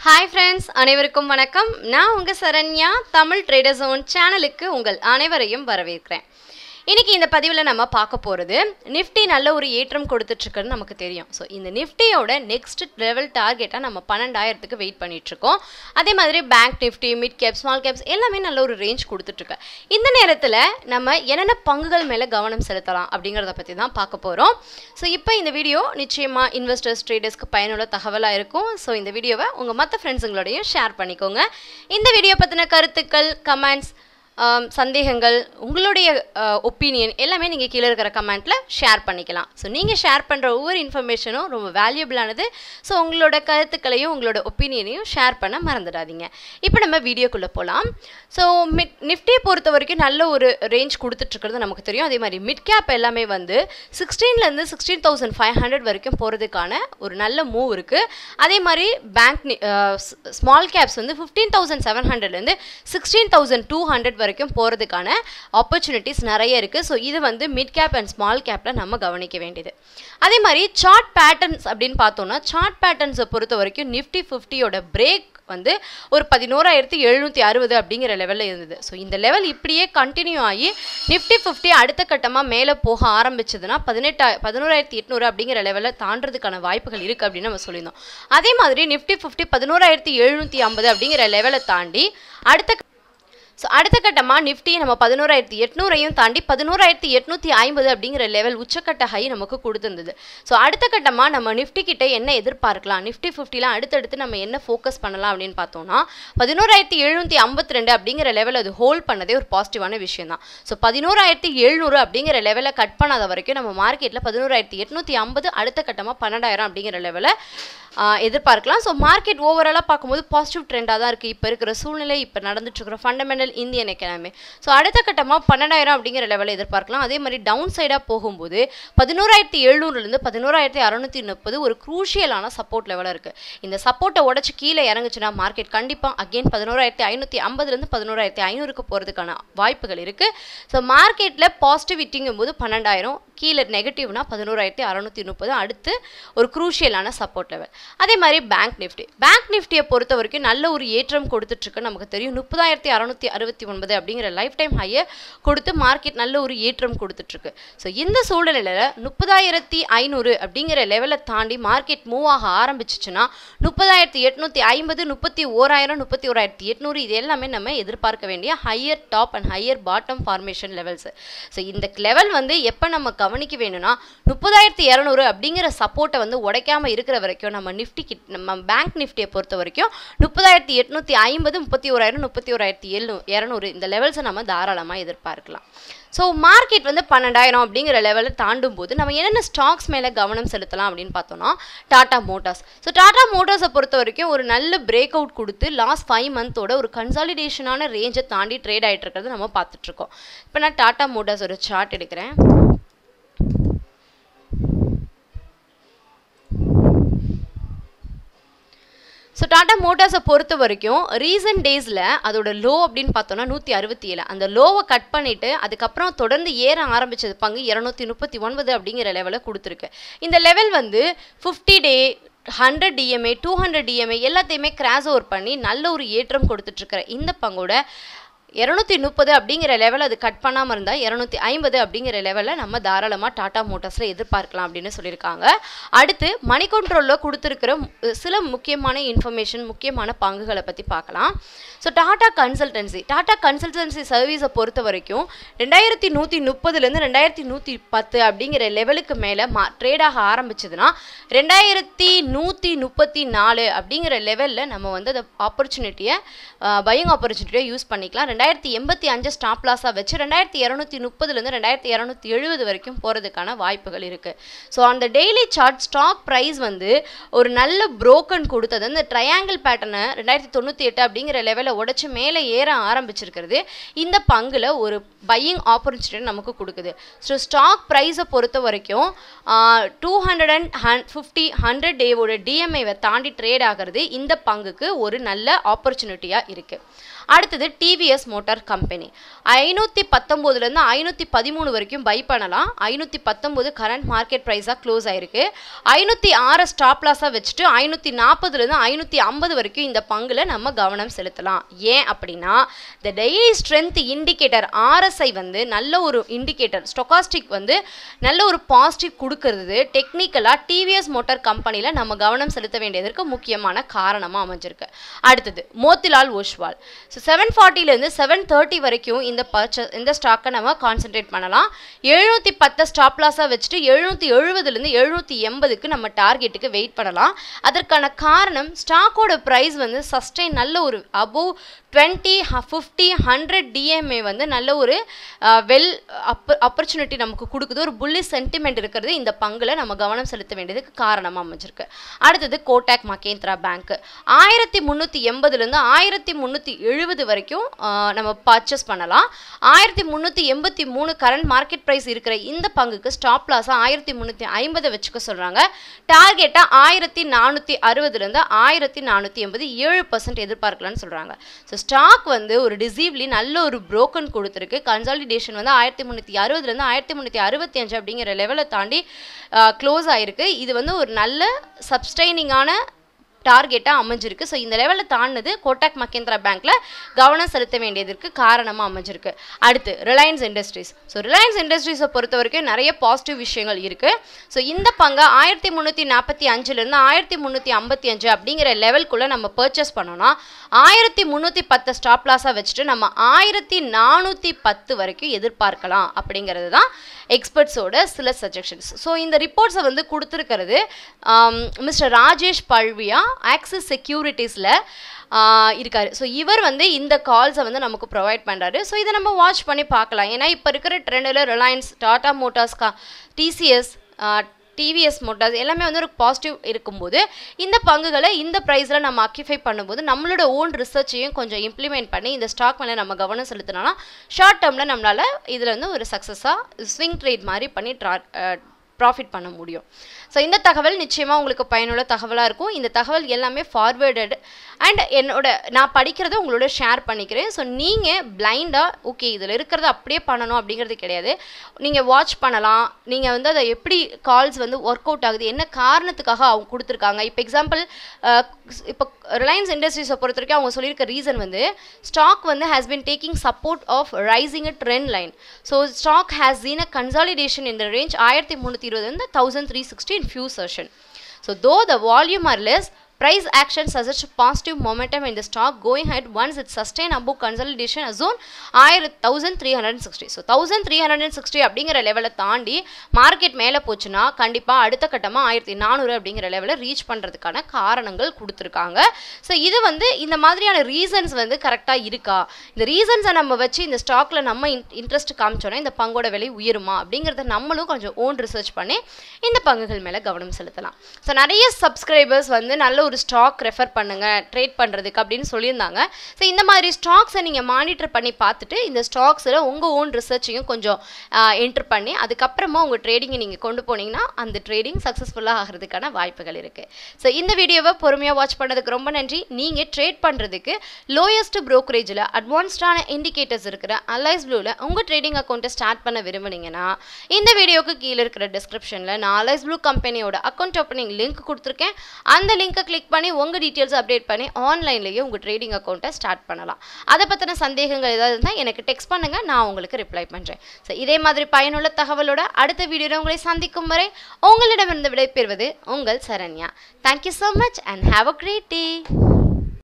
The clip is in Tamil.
ஹாய் ஃப்ரெண்ட்ஸ் அனைவருக்கும் வணக்கம் நான் உங்கள் சரண்யா தமிழ் ட்ரேடர் ஜோன் சேனலுக்கு உங்கள் அனைவரையும் வரவேற்கிறேன் இன்னைக்கு இந்த பதிவில் நம்ம பார்க்க போகிறது நிஃப்டி நல்ல ஒரு ஏற்றம் கொடுத்துட்ருக்குன்னு நமக்கு தெரியும் ஸோ இந்த நிஃப்டியோட நெக்ஸ்ட் லெவல் டார்கெட்டாக நம்ம பன்னெண்டாயிரத்துக்கு வெயிட் பண்ணிகிட்ருக்கோம் அதே மாதிரி bank Nifty mid cap small caps எல்லாமே நல்ல ஒரு ரேஞ்ச் கொடுத்துட்ருக்கு இந்த நேரத்தில் நம்ம என்னென்ன பங்குகள் மேலே கவனம் செலுத்தலாம் அப்படிங்கிறத பற்றி தான் பார்க்க போகிறோம் ஸோ இப்போ இந்த வீடியோ நிச்சயமாக இன்வெஸ்டர்ஸ் ட்ரேடர்ஸ்க்கு பயனுள்ள தகவலாக இருக்கும் ஸோ இந்த வீடியோவை உங்கள் மற்ற ஃப்ரெண்ட்ஸுங்களோடையும் ஷேர் பண்ணிக்கோங்க இந்த வீடியோ பற்றின கருத்துக்கள் கமெண்ட்ஸ் சந்தேகங்கள் உங்களுடைய ஒப்பீனியன் எல்லாமே நீங்கள் கீழே இருக்கிற கமெண்ட்டில் ஷேர் பண்ணிக்கலாம் ஸோ நீங்கள் ஷேர் பண்ணுற ஒவ்வொரு இன்ஃபர்மேஷனும் ரொம்ப வேல்யூபிளானது ஸோ உங்களோட கருத்துக்களையும் உங்களோட ஒப்பீனியனையும் ஷேர் பண்ண மறந்துடாதீங்க இப்போ நம்ம வீடியோக்குள்ளே போகலாம் ஸோ மிட் நிஃப்டியை பொறுத்த வரைக்கும் நல்ல ஒரு ரேஞ்ச் கொடுத்துட்ருக்கிறது நமக்கு தெரியும் அதே மாதிரி மிட் கேப் எல்லாமே வந்து சிக்ஸ்டீன்லேருந்து சிக்ஸ்டீன் தௌசண்ட் ஃபைவ் ஹண்ட்ரட் வரைக்கும் போகிறதுக்கான ஒரு நல்ல மூவ் இருக்குது அதே மாதிரி பேங்க் ஸ்மால் கேப்ஸ் வந்து ஃபிஃப்டீன் தௌசண்ட் செவன் ஹண்ட்ரட்லேருந்து சிக்ஸ்டீன் தௌசண்ட் டூ ஹண்ட்ரட் வரைக்கும் போகிறதுக்கான ஆப்பர்ச்சுனிட்டிஸ் நிறைய இருக்குது ஸோ இது வந்து மிட் கேப் அண்ட் ஸ்மால் கேப்பில் நம்ம கவனிக்க வேண்டியது அதே மாதிரி சார்ட் பேட்டர்ன்ஸ் அப்படின்னு பார்த்தோம்னா சார்ட் பேட்டர்ன்ஸை பொறுத்த வரைக்கும் நிஃப்டி ஃபிஃப்டியோட பிரேக் வந்து ஒரு பதினோராயிரத்தி எழுநூற்றி அறுபது அப்படிங்கிற லெவலில் இருந்தது ஸோ இந்த லெவல் இப்படியே கண்டினியூ ஆகி நிஃப்டி ஃபிஃப்டி அடுத்த கட்டமாக மேலே போக ஆரம்பிச்சதுன்னா பதினெட்டா பதினோராயிரத்தி எட்நூறு அப்படிங்கிற லெவலில் தாண்டதுக்கான வாய்ப்புகள் இருக்குது அப்படின்னு நம்ம சொல்லியிருந்தோம் அதே மாதிரி நிஃப்டி ஃபிஃப்டி பதினோராயிரத்தி எழுநூற்றி ஐம்பது அப்படிங்கிற லெவலை தாண்டி அடுத்த ஸோ அடுத்த கட்டமாக நிஃப்டி நம்ம பதினோராயிரத்தி எட்நூறையும் தாண்டி பதினோராயிரத்தி எட்நூற்றி ஐம்பது அப்படிங்கிற லெவல் உச்சக்கட்ட ஹை நமக்கு கொடுத்துருந்தது ஸோ அடுத்த கட்டமாக நம்ம நிஃப்டி கிட்ட என்ன எதிர்பார்க்கலாம் நிஃப்டி ஃபிஃப்டிலாம் அடுத்தடுத்து நம்ம என்ன ஃபோக்கஸ் பண்ணலாம் அப்படின்னு பார்த்தோம்னா பதினோராயிரத்தி எழுநூற்றி ஐம்பத்தி ரெண்டு அப்படிங்கிற லெவல் அது ஹோல்ட் பண்ணதே ஒரு பாசிட்டிவான விஷயம் தான் ஸோ பதினோராயிரத்தி எழுநூறு அப்படிங்கிற லெவலை கட் பண்ணாத வரைக்கும் நம்ம மார்க்கெட்டில் பதினோராயிரத்தி எட்நூற்றி ஐம்பது அடுத்த கட்டமாக பன்னெண்டாயிரம் அப்படிங்கிற லெவலை எதிர்பார்க்கலாம் ஸோ மார்க்கெட் ஓவராலாக பார்க்கும்போது பாசிட்டிவ் ட்ரெண்டாக தான் இருக்குது இப்போ இருக்கிற சூழ்நிலை இப்போ நடந்துட்டுருக்கிற ஃபண்டமெண்டல் இந்தியன் எக்கனாமி ஸோ அடுத்த கட்டமாக பன்னெண்டாயிரம் அப்படிங்கிற லெவலில் எதிர்பார்க்கலாம் அதே மாதிரி டவுன் சைடாக போகும்போது பதினோராயிரத்தி எழுநூறுலேருந்து பதினோராயிரத்தி அறநூற்றி முப்பது ஒரு குரூஷியலான சப்போர்ட் லெவலாக இருக்குது இந்த சப்போர்ட்டை உடச்சி கீழே இறங்குச்சுன்னா மார்க்கெட் கண்டிப்பாக அகெயின் பதினோராயிரத்தி ஐநூற்றி ஐம்பதுலேருந்து பதினோராயிரத்தி ஐநூறுக்கு போகிறதுக்கான வாய்ப்புகள் இருக்குது ஸோ மார்க்கெட்டில் பாசிட்டிவிட்டிங்கும் போது பன்னெண்டாயிரம் கீழே நெகட்டிவ்னா பதினோராயிரத்தி அறநூற்றி முப்பது அடுத்து ஒரு குரூஷியலான சப்போர்ட் லெவல் அதே மாதிரி பேங்க் நிஃப்டி பேங்க் நிஃப்டியை பொறுத்த வரைக்கும் நல்ல ஒரு ஏற்றம் கொடுத்துட்ருக்கு நமக்கு தெரியும் முப்பதாயிரத்தி அறநூற்றி அறுபத்தி ஒன்பது அப்படிங்கிற லைஃப் டைம் ஹையை கொடுத்து மார்க்கெட் நல்ல ஒரு ஏற்றம் கொடுத்துட்ருக்கு ஸோ இந்த சூழ்நிலையில் முப்பதாயிரத்தி ஐநூறு அப்படிங்கிற லெவலை தாண்டி மார்க்கெட் மூவ் ஆக ஆரம்பிச்சிச்சுன்னா முப்பதாயிரத்தி எட்நூற்றி ஐம்பது முப்பத்தி ஓராயிரம் முப்பத்தி ஓராயிரத்தி எட்நூறு இது எல்லாமே நம்ம எதிர்பார்க்க வேண்டிய higher top and higher bottom formation levels so இந்த லெவல் வந்து எப்போ நம்ம கவனிக்க வேணும்னா முப்பதாயிரத்தி இரநூறு அப்படிங்கிற சப்போர்ட்டை வந்து உடைக்காமல் இருக்கிற வரைக்கும் நம்ம நிஃப்டி கிட் நம்ம பேங்க் நிஃப்டியை பொறுத்த வரைக்கும் முப்பதாயிரத்தி எட்நூற்றி ஐம்பது முப்பத்தி ஓராயிரம் முப்பத்தி ஓராயிரத்தி எழுநூ இரநூறு இந்த லெவல்ஸை நம்ம தாராளமாக எதிர்பார்க்கலாம் ஸோ மார்க்கெட் வந்து பன்னெண்டாயிரம் அப்படிங்கிற லெவலில் தாண்டும் போது நம்ம என்னென்ன ஸ்டாக்ஸ் மேலே கவனம் செலுத்தலாம் அப்படின்னு பார்த்தோம்னா டாடா மோட்டார்ஸ் ஸோ டாடா மோட்டார்ஸை பொறுத்த வரைக்கும் ஒரு நல்ல பிரேக் அவுட் கொடுத்து லாஸ்ட் ஃபைவ் மந்தோட ஒரு கன்சாலிடேஷனான ரேஞ்சை தாண்டி ட்ரேட் ஆகிட்டு இருக்கிறது நம்ம பார்த்துட்ருக்கோம் இப்போ நான் டாடா மோட்டார்ஸ் ஒரு சார்ட் எடுக்கிறேன் ஸோ டாடா மோட்டார்ஸை பொறுத்த வரைக்கும் ரீசன்ட் டேஸில் அதோட லோ அப்படின்னு பார்த்தோன்னா நூற்றி அறுபத்தி ஏழு அந்த லோவை கட் பண்ணிவிட்டு அதுக்கப்புறம் தொடர்ந்து ஏற ஆரம்பித்தது பங்கு இரநூத்தி முப்பத்தி ஒன்பது அப்படிங்கிற லெவலில் கொடுத்துருக்கு இந்த லெவல் வந்து fifty day hundred DMA two hundred DMA எல்லாத்தையுமே கிராஸ் ஓவர் பண்ணி நல்ல ஒரு ஏற்றம் கொடுத்துட்ருக்கிற இந்த பங்கோட இரநூத்தி முப்பது அப்படிங்கிற லெவல் அது கட் பண்ணாமல் இருந்தால் இரநூத்தி ஐம்பது அப்படிங்கிற லெவலில் நம்ம தாராளமாக டாடா மோட்டார்ஸில் எதிர்பார்க்கலாம் அப்படின்னு சொல்லியிருக்காங்க அடுத்து மணி கண்ட்ரோலில் கொடுத்துருக்கிற சில முக்கியமான இன்ஃபர்மேஷன் முக்கியமான பங்குகளை பற்றி பார்க்கலாம் so Tata Consultancy Tata Consultancy சர்வீஸை பொறுத்த வரைக்கும் ரெண்டாயிரத்தி நூற்றி முப்பதுலேருந்து ரெண்டாயிரத்தி நூற்றி பத்து அப்படிங்கிற லெவலுக்கு மேலே மா ட்ரேடாக ஆரம்பிச்சதுன்னா ரெண்டாயிரத்தி நூற்றி முப்பத்தி நாலு அப்படிங்கிற லெவலில் நம்ம வந்து அந்த ஆப்பர்ச்சுனிட்டியை பையிங் ஆப்பர்ச்சுனிட்டியை யூஸ் பண்ணிக்கலாம் ரெண்டாயிரத்தி எண்பத்தி அஞ்சு ஸ்டாப் லாஸாக வச்சு ரெண்டாயிரத்தி இரநூத்தி முப்பதுலேருந்து ரெண்டாயிரத்தி இரநூத்தி எழுபது வரைக்கும் போகிறதுக்கான வாய்ப்புகள் இருக்குது ஸோ அந்த டெய்லி சார்ட் ஸ்டாக் ப்ரைஸ் வந்து ஒரு நல்ல புரோக்கன் கொடுத்தது அந்த ட்ரையாங்கிள் பேட்டர்னை ரெண்டாயிரத்தி தொண்ணூற்றி எட்டு அப்படிங்கிற லெவலை உடச்சி மேலே ஏற ஆரம்பிச்சிருக்கிறது இந்த பங்கில் ஒரு பையிங் ஆப்பர்ச்சுனிட்டி நமக்கு கொடுக்குது ஸோ ஸ்டாக் ப்ரைஸை பொறுத்த வரைக்கும் டூ ஹண்ட்ரட் அண்ட் ஹன் ஃபிஃப்டி ஹண்ட்ரட் டேவோட டிஎம்ஐவை தாண்டி ட்ரேட் ஆகிறது இந்த பங்குக்கு ஒரு நல்ல ஆப்பர்ச்சுனிட்டியாக இருக்குது அடுத்தது டிவிஎஸ் டிவிஎஸ் மோட்டார் கம்பெனி ஐநூற்றி பத்தொம்போதுலேருந்து ஐநூற்றி பதிமூணு வரைக்கும் பை பண்ணலாம் ஐநூற்றி பத்தொம்போது கரண்ட் மார்க்கெட் ப்ரைஸாக க்ளோஸ் ஆயிருக்கு ஐநூற்றி ஆறு ஸ்டாப் லாஸாக வச்சுட்டு ஐநூற்றி நாற்பதுலேருந்து ஐநூற்றி ஐம்பது வரைக்கும் இந்த பங்குல நம்ம கவனம் செலுத்தலாம் ஏன் அப்படின்னா இந்த டெய்லி ஸ்ட்ரென்த் இண்டிகேட்டர் ஆர்எஸ்ஐ வந்து நல்ல ஒரு இண்டிகேட்டர் ஸ்டொகாஸ்டிக் வந்து நல்ல ஒரு பாசிட்டிவ் கொடுக்கறது டெக்னிக்கலாக டிவிஎஸ் மோட்டார் கம்பெனியில் நம்ம கவனம் செலுத்த வேண்டியதற்கு முக்கியமான காரணமாக அமைஞ்சிருக்கு அடுத்தது மோத்திலால் ஓஷ்வால் ஸோ செவன் ஃபார்ட்டிலேருந்து செவன் தேர்ட்டி வரைக்கும் இந்த பர்ச்சஸ் இந்த ஸ்டாக்கை நம்ம கான்சென்ட்ரேட் பண்ணலாம் எழுநூற்றி பத்து ஸ்டாப் லாஸாக வச்சுட்டு எழுநூற்றி எழுபதுலேருந்து எழுநூற்றி எண்பதுக்கு நம்ம டார்கெட்டுக்கு வெயிட் பண்ணலாம் அதற்கான காரணம் ஸ்டாக்கோட ப்ரைஸ் வந்து சஸ்டெயின் நல்ல ஒரு above twenty fifty hundred DMA வந்து நல்ல ஒரு வெல் அப்ப ஆப்பர்ச்சுனிட்டி நமக்கு கொடுக்குது ஒரு புள்ளி சென்டிமெண்ட் இருக்கிறது இந்த பங்குல நம்ம கவனம் செலுத்த வேண்டியதுக்கு காரணமாக அமைஞ்சிருக்கு அடுத்தது கோட்டாக் மகேந்திரா பேங்க் ஆயிரத்தி முந்நூற்றி எண்பதுலேருந்து ஆயிரத்தி முந்நூற்றி எழுபது வரைக்கும் ஆஹ், நம்ம பர்ச்சேஸ் பண்ணலாம் ஆயிரத்தி முந்நூற்றி எண்பத்தி மூணு கரண்ட் மார்க்கெட் ப்ரைஸ் இருக்கிற இந்த பங்குக்கு ஸ்டாப் லாஸாக ஆயிரத்தி முந்நூற்றி ஐம்பதை வச்சுக்க சொல்கிறாங்க டார்கெட்டாக ஆயிரத்தி நானூற்றி அறுபதுலேருந்து ஆயிரத்தி நானூற்றி எண்பது ஏழு பர்சன்ட் எதிர்பார்க்கலாம்னு சொல்கிறாங்க ஸோ ஸ்டாக் வந்து ஒரு டிசீவ்லி நல்ல ஒரு broken கொடுத்துருக்கு கன்சாலிடேஷன் வந்து ஆயிரத்தி முந்நூற்றி அறுபதுலேருந்து ஆயிரத்தி முந்நூற்றி அறுபத்தி அஞ்சு அப்படிங்கிற லெவலை தாண்டி க்ளோஸ் ஆயிருக்கு இது வந்து ஒரு நல்ல சப்ஸ்டைனிங்கான டார்கெட்டாக அமைஞ்சிருக்கு ஸோ இந்த லெவலில் தாண்டினது கோட்டாக் மகேந்திரா பேங்க்ல கவனம் செலுத்த வேண்டியதற்கு காரணமாக அமைஞ்சிருக்கு அடுத்து ரிலையன்ஸ் இண்டஸ்ட்ரீஸ் ஸோ ரிலையன்ஸ் இண்டஸ்ட்ரீஸை பொறுத்த வரைக்கும் நிறைய பாசிட்டிவ் விஷயங்கள் இருக்குது ஸோ இந்த பங்கை ஆயிரத்தி முந்நூற்றி நாற்பத்தி அஞ்சுலேருந்து ஆயிரத்தி முந்நூற்றி ஐம்பத்தி அஞ்சு அப்படிங்கிற லெவல்குள்ளே நம்ம பர்ச்சேஸ் பண்ணோம்னா ஆயிரத்தி முந்நூற்றி பத்து ஸ்டாப் லாஸாக வச்சுட்டு நம்ம ஆயிரத்தி நானூற்றி பத்து வரைக்கும் எதிர்பார்க்கலாம் அப்படிங்கிறது தான் எக்ஸ்பர்ட்ஸோட சில சஜஷன்ஸ் ஸோ இந்த ரிப்போர்ட்ஸை வந்து கொடுத்துருக்கிறது மிஸ்டர் ராஜேஷ் பல்வியா ஆக்சிஸ் செக்யூரிட்டிஸில் இருக்காரு ஸோ இவர் வந்து இந்த கால்ஸை வந்து நமக்கு ப்ரொவைட் பண்ணுறாரு ஸோ இதை நம்ம வாட்ச் பண்ணி பார்க்கலாம் ஏன்னா இப்போ இருக்கிற ட்ரெண்டில் ரிலையன்ஸ் டாடா மோட்டார்ஸ் கா டிசிஎஸ் டிவிஎஸ் மோட்டார்ஸ் எல்லாமே வந்து ஒரு பாசிட்டிவ் இருக்கும்போது இந்த பங்குகளை இந்த ப்ரைஸில் நம்ம அக்யூஃபை பண்ணும்போது நம்மளோட ஓன் ரிசர்ச்சையும் கொஞ்சம் இம்ப்ளிமெண்ட் பண்ணி இந்த ஸ்டாக் மேலே நம்ம கவனம் செலுத்தினோம்னா ஷார்ட் டேர்மில் நம்மளால் இதில் வந்து ஒரு சக்ஸஸாக ஸ்விங் ட்ரேட் மாதிரி பண்ணி ட்ரா ப்ராஃபிட் பண்ண முடியும் ஸோ இந்த தகவல் நிச்சயமாக உங்களுக்கு பயனுள்ள தகவலாக இருக்கும் இந்த தகவல் எல்லாமே ஃபார்வேர்டட் அண்ட் என்னோட நான் படிக்கிறத உங்களோட ஷேர் பண்ணிக்கிறேன் ஸோ நீங்கள் பிளைண்டாக ஓகே இதில் இருக்கிறத அப்படியே பண்ணணும் அப்படிங்கிறது கிடையாது நீங்கள் வாட்ச் பண்ணலாம் நீங்கள் வந்து அதை எப்படி கால்ஸ் வந்து ஒர்க் அவுட் ஆகுது என்ன காரணத்துக்காக அவங்க கொடுத்துருக்காங்க இப்போ எக்ஸாம்பிள் இப்போ ரிலையன்ஸ் இண்டஸ்ட்ரீஸை பொறுத்த வரைக்கும் அவங்க சொல்லியிருக்க ரீசன் வந்து ஸ்டாக் வந்து has been taking support of rising a trend line so stock has seen a consolidation இந்த ரேஞ்ச் ஆயிரத்தி முந்நூற்றி இருபது வந்து thousand three sixty in few session so though the volume are less price action suggests positive momentum in the stock going ahead once it sustain above consolidation zone ஆயிரத்தி thousand three hundred sixty so thousand three hundred sixty அப்படிங்கிற லெவலை தாண்டி மார்க்கெட் மேலே போச்சுன்னா கண்டிப்பாக அடுத்த கட்டமாக ஆயிரத்தி நானூறு அப்படிங்கிற லெவலை ரீச் பண்ணுறதுக்கான காரணங்கள் கொடுத்துருக்காங்க ஸோ இது வந்து இந்த மாதிரியான ரீசன்ஸ் வந்து கரெக்டாக இருக்கா இந்த ரீசன்ஸை நம்ம வச்சு இந்த ஸ்டாக்ல நம்ம இன்ட்ரெஸ்ட் காமிச்சோன்னா இந்த பங்கோட விலை உயருமா அப்படிங்கிறத நம்மளும் கொஞ்சம் ஓன் ரிசர்ச் பண்ணி இந்த பங்குகள் மேலே கவனம் செலுத்தலாம் ஸோ நிறைய சப்ஸ்கிரைபர்ஸ் வந்து நல்ல ஒரு ஸ்டாக் ரெஃபர் பண்ணுங்க ட்ரேட் பண்ணுறதுக்கு அப்படின்னு சொல்லியிருந்தாங்க ஸோ இந்த மாதிரி ஸ்டாக்ஸை நீங்கள் மானிட்டர் பண்ணி பார்த்துட்டு இந்த ஸ்டாக்ஸில் உங்கள் ஓன் ரிசர்ச்சையும் கொஞ்சம் என்டர் பண்ணி அதுக்கப்புறமா உங்கள் ட்ரேடிங்கை நீங்கள் கொண்டு போனீங்கன்னா அந்த ட்ரேடிங் சக்ஸஸ்ஃபுல்லாக ஆகிறதுக்கான வாய்ப்புகள் இருக்குது ஸோ இந்த வீடியோவை பொறுமையாக வாட்ச் பண்ணதுக்கு ரொம்ப நன்றி நீங்கள் ட்ரேட் பண்ணுறதுக்கு லோயஸ்ட் ப்ரோக்கரேஜில் அட்வான்ஸ்டான இண்டிகேட்டர்ஸ் இருக்கிற அலைஸ் ப்ளூவில் உங்கள் ட்ரேடிங் அக்கௌண்ட்டை ஸ்டார்ட் பண்ண விரும்புனீங்கன்னா இந்த வீடியோக்கு கீழே இருக்கிற டிஸ்கிரிப்ஷனில் நான் அலைஸ் ப்ளூ கம்பெனியோட அக்கௌண்ட் ஓப்பனிங் லிங்க் கொடுத்துருக்கேன் அந்த லிங்க்கை கிளிக் பண்ணி உங்கள் டீட்டெயில்ஸ் அப்டேட் பண்ணி ஆன்லைன்லேயே உங்கள் ட்ரேடிங் அக்கௌண்ட்டை ஸ்டார்ட் பண்ணலாம் அதை பற்றின சந்தேகங்கள் ஏதாவது இருந்தால் எனக்கு டெக்ஸ்ட் பண்ணுங்கள் நான் உங்களுக்கு ரிப்ளை பண்ணுறேன் ஸோ இதே மாதிரி பயனுள்ள தகவலோட அடுத்த வீடியோவில் உங்களை சந்திக்கும் வரை உங்களிடமிருந்து விடைபெறுவது உங்கள் Saranya thank you so much and have a great day